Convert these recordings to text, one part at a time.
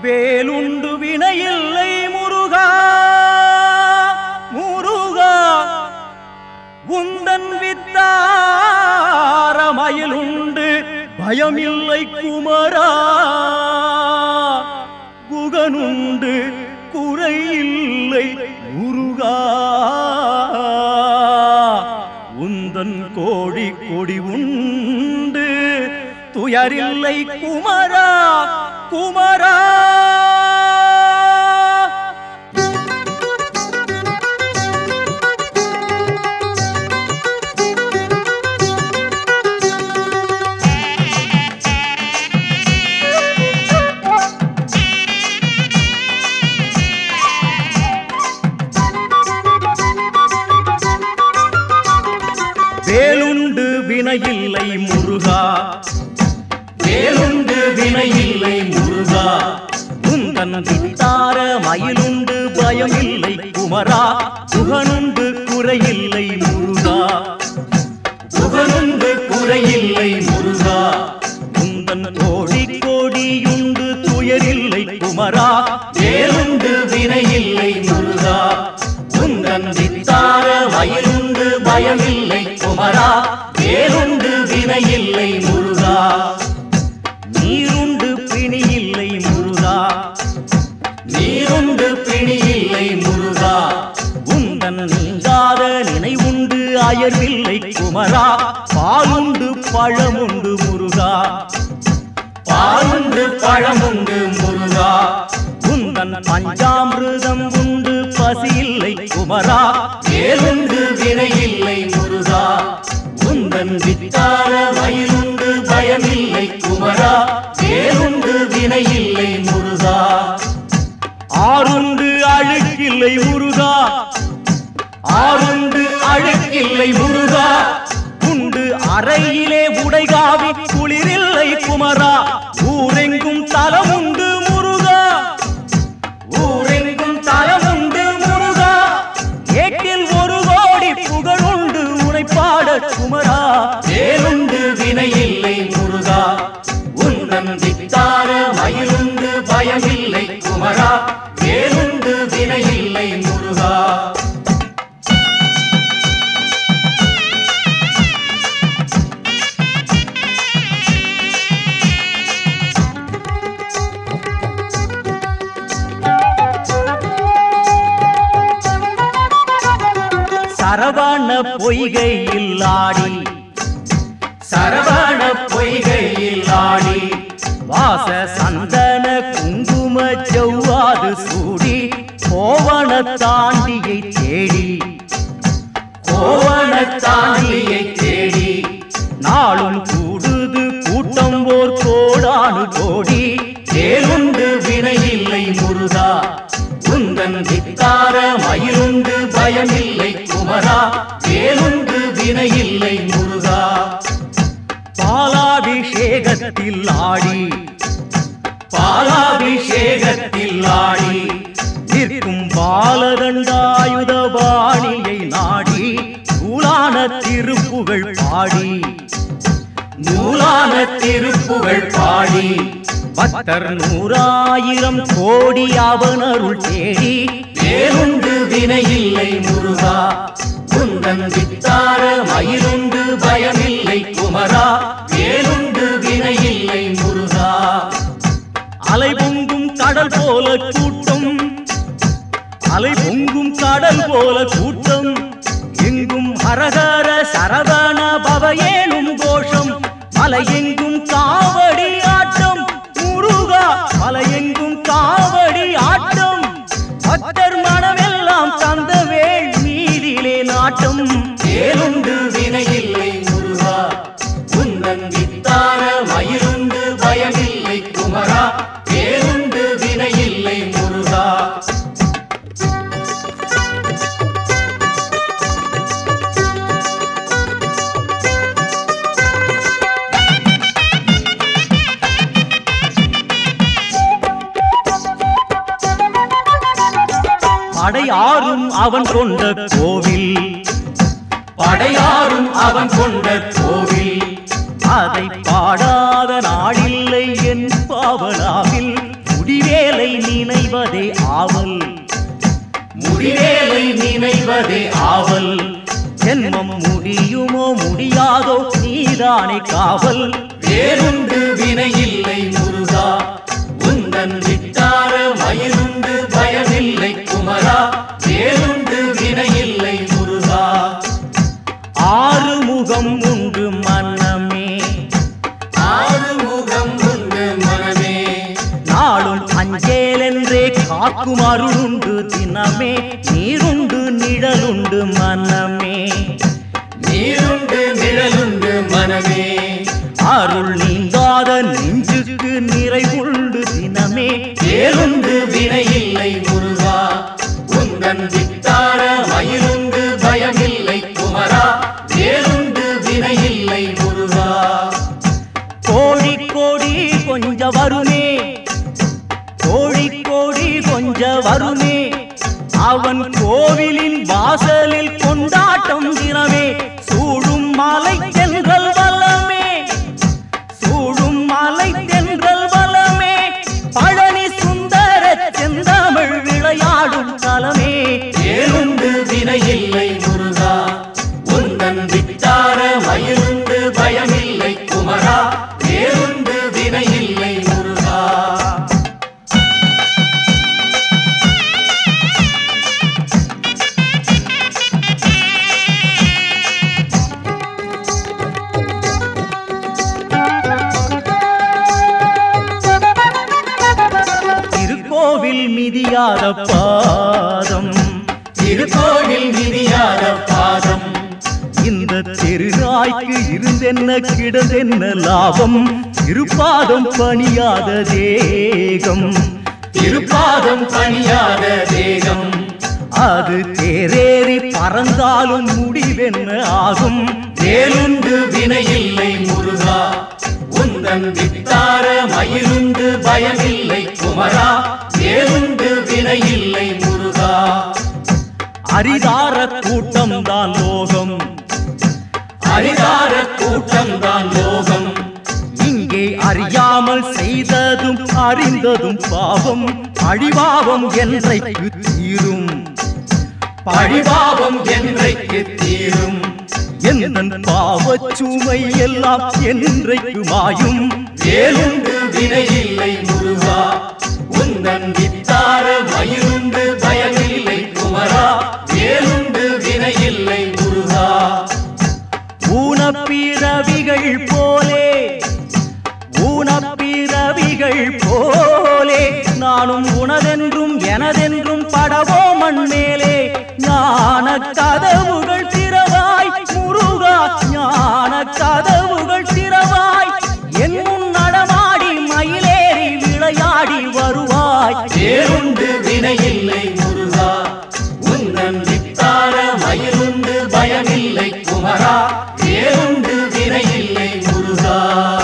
வேலுண்டு வினையில்லை முருகா முருகா உந்தன் வித்தாரமயிலுண்டு பயமில்லை குமரா குகனுண்டு குறையில்லை முருகா உந்தன் கோடி கொடி உண்டு துயரில்லை குமரா குமரா வேலுண்டு வினையில்லை முருகா வேலுண்டு வினையில்லை முருகா உந்தன் வித்தார மயிலுண்டு பயமில்லை குமரா புகனுண்டு குறையில்லை முருகா புகனுண்டு குறையில்லை முருகா உந்தன் கோடி கோடியுண்டு துயரில்லை குமரா வேலுண்டு வினையில்லை முருகா உந்தன் வித்தார மயிலுண்டு பயமில்லை குமரா வேலுண்டு வினையில்லை முருகா நீருண்டு பிணியில்லை முருகா நீருண்டு பிணியில்லை முருகா உந்தன் நீங்காத நினைவுண்டு அயர்வில்லை குமரா பாலுண்டு பழமுண்டு முருகா பாலுண்டு பழமுண்டு முருகா உந்தன் பஞ்சாமிருதம் உண்டு பசியில்லை குமரா வேலுண்டு வினையில்லை முருகா உந்தன் வித்தார வயலுண்டு பயமில்லை குமரா வேலுண்டு வினையில்லை முருகா ஆறுண்டு அழுக்கில்லை முருகா ஆறுண்டு அழுக்கில்லை முருகா உண்டு அறையிலே உடைகாவி குளிரில்லை குமரா ஊரெங்கும் தலமுண்டு முருகா ஊரெங்கும் தலமுண்டு முருகா ஏட்டில் ஒரு கோடி புகழுண்டு உனைப்பாட குமரா வேலுண்டு வினையில்லை முருகா உந்தன் வித்தார மயிலுண்டு பயமில்லை குமரா வேலுண்டு வினையில்லை முருகா சரவண பொய்கையில் ஆடி சரவண பொய்கையில் ஆடி வாச சந்தன குங்கும செவ்வாது சூடி கோவண தாண்டியை தேடி கோவண தாண்டியை தேடி நாளும் கூடுது கூட்டம் ஓர் கோடானு கோடி தேலுண்டு வினையில்லை முருகா உந்தன் வித்தார மயிலுண்டு பயமில்லை குமரா வேலுண்டு வினையில்லை முருகா பாலாபிஷேகத்தில் ஆடி பாலாபிஷேகத்தில் ஆடி நிற்கும் பாலதண்டாயுத பாணியை நாடி நூலான திருப்புகழ் பாடி நூலான திருப்புகழ் பாடி பக்தர் நூறாயிரம் கோடி அவனருள் தேடி வேலுண்டு வினையில்லை முருகா குந்தன் வித்தார மயிலுண்டு பயமில்லை குமரா வேலுண்டு வினையில்லை முருகா அலை பொங்கும் கடல் போல கூட்டம் அலை பொங்கும் கடல் போல கூட்டம் எங்கும் ஹரஹர சரவண பவயேனும் கோஷம் மலை எங்கும் காவடி ஆட்டம் முருகா மலை எங்கும் காவடி ஆட்டம் பக்தர் மனமெல்லாம் தந்த வேள் மீதிலே நாட்டம் வேலுண்டு வினையில்லை முருகா உந்தன் வித்தார மயிலுண்டு பயமில்லை குமரா வேலுண்டு வினையில்லை முருகா படையாரும் அவன் கொண்ட கோவில் படையாரும் அவன் கொண்ட கோவில் அதை பாடாத நாடில்லை என் பாவனாவில் முடிவேலை நினைவதே ஆவல் முடிவேலை நினைவதே ஆவல் ஜென்மம் முடியுமோ முடியாதோ நீதானே காவல் வேறுண்டு வினையில்லை முருகா உந்தன் விட்டார மயிலுண்டு பயமில்லை குமரா வேறுண்டு வினையில்லை முருகா ஆறு முகம் உண்டு மன்னமே ஆறு முகம் உண்டு மனமே நாளும் அஞ்சேலென்றே காக்கும் அருளுண்டு தினமே நீருண்டு நிழலுண்டு மனமே நீருண்டு நிழலுண்டு மனமே அருள் நீங்காத நெஞ்சுக்கு நிறைவுண்டு தினமே வேறுண்டு வினையில்லை முருகா உந்தன் விட்டார மயிலுண்டு பயமில்லை குமரா வேறுண்டு வினையில்லை முருகா கோழி கோடி கொஞ்ச வருமே கோழி கோடி கொஞ்ச வருமே அவன் கோவிலின் வாசலில் கொண்டாட்டம் தினமே சூடும் மலை தென்றல் வல்லமே சூடும் மலை தென்றல் வல்லமே பழனி சுந்தர செந்தமிழ் விளையாடும் தலமே வேறுண்டு வினையில்லை முருகா உந்தன் விட்டார மயிலுண்டு பயமில்லை குமரா வேறுண்டு வினையில்லை முருகா திருக்கோவில் மிதியாத பாதம் திருக்கோவில் விதியாத பாதம் இந்த தெருநாய்க்கு இருந்தென்ன கிடந்தென்ன லாபம் திருப்பாதம் பணியாத தேகம் திருப்பாதம் பணியாத தேகம் அது தேரேறி பறந்தாலும் முடிவென்ன ஆகும் வேலுண்டு வினையில்லை முருகா உந்தன் வித்தார மயிலுண்டு பயமில்லை குமரா வேலுண்டு வினையில்லை முருகா அரிதார கூட்டம் தான் லோகம் அரிதார கூட்டம் தான் லோகம் இங்கே அறியாமல் செய்ததும் அறிந்ததும் பாவம் அழிவாவம் என்றைக்கு தீரும் பழிபாவம் என்றைக்கு தீரும் எந்த பாவச் சுமை எல்லாம் என்றைக்கு மாயும் வேலுண்டு வினையில்லை முருகா உந்தன் வித்தார மயிலுண்டு பயமில்லை குமரா வேலுண்டு வினையில்லை முருகா ஊனப்பிறவிகள் போலே ஊனப்பிறவிகள் போலே நானும் உனதென்றும் எனதென்றும் படவோ மண்மேலே ஞான கதவுகள் திறவாய் முருகா ஞான கதவுகள் திறவாய் என் முன் நடமாடி மயிலேறி விளையாடி வருவாய் வேலுண்டு வினையில்லை முருகா உந்தன் வித்தார மயிலுண்டு பயமில்லை குமரா வேலுண்டு வினையில்லை முருகா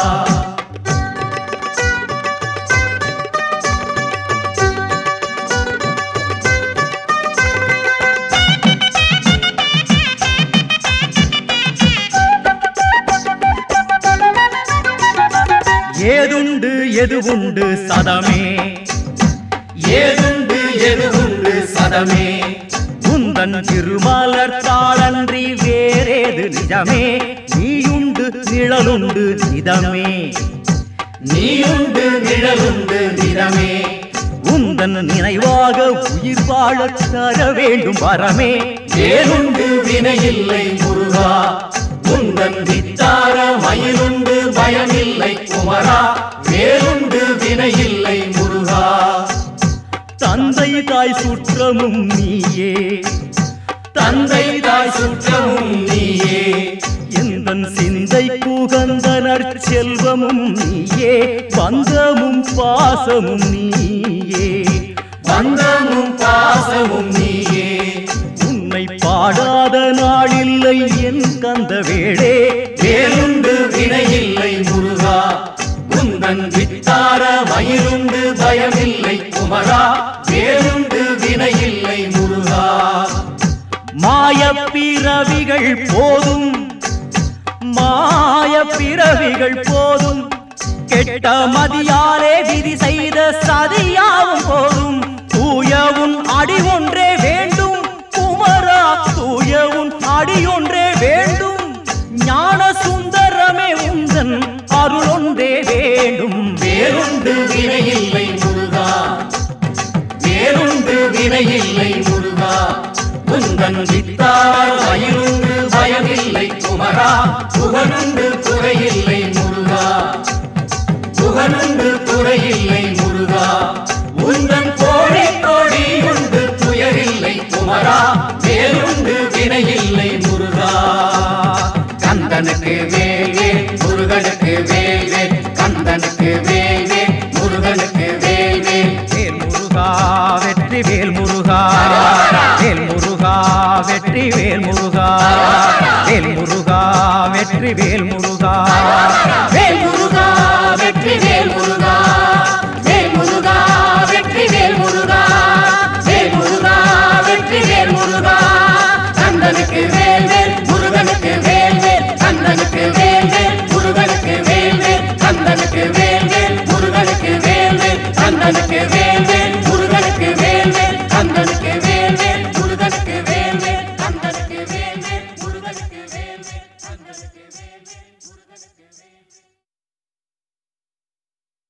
ஏதுண்டு எதுவுண்டு சதமே ஏதுண்டு எதுவுண்டு சதமே உந்தன் திருமலர் தாளன்றி வேறேது நிஜமே நீயுண்டு நிழலுண்டு நிதமே நீயுண்டு நிழலுண்டு நிறமே உந்தன் நினைவாக உயிர் வாழத் தர வேண்டும் வரமே வேலுண்டு வினையில்லை முருகா உந்தன் வித்தார மயிலுண்டு பயமில்லை குமரா வேலுண்டு வினையில்லை முருகா தந்தை தாய் சுற்றமும் நீயே தந்தை தாய் சுற்றமும் நீயே எந்தன் சிந்தை குகந்தனர் செல்வமும் நீயே பந்தமும் பாசமும் நீயே பந்தமும் பாசமும் நீயே உன்னை பாடாத நாளில்லை என் கந்த வேளே வேலுண்டு வினையில்லை முருகா உந்தன் வித்தார மயிலுண்டு பயமில்லை குமரா வேலுண்டு வினையில்லை முருகா மாய பிறவிகள் போதும் மாய பிறவிகள் போதும் கெட்ட மதியாலே விதி செய்த சதியாவும் போதும் அடி ஒன்றே வேண்டும் குமரா தூய உன் அடி ஒன்றே வேண்டும் ஞான சுந்தரமே உந்தன் அருள் ஒன்றே வேண்டும் வேறுண்டு வினையில்லை முருகா வேறுண்டு வினையில்லை முருகா உந்தன் வித்தார் மயிருண்டு பயமில்லை குமரா புகனுண்டு குறையில்லை முருகா புகனுண்டு குறையில்லை முருகா உந்தன் கோழி கோடி உண்டு துயரில்லை குமரா வேறுண்டு வினையில்லை முருகா கந்தனுக்கு வே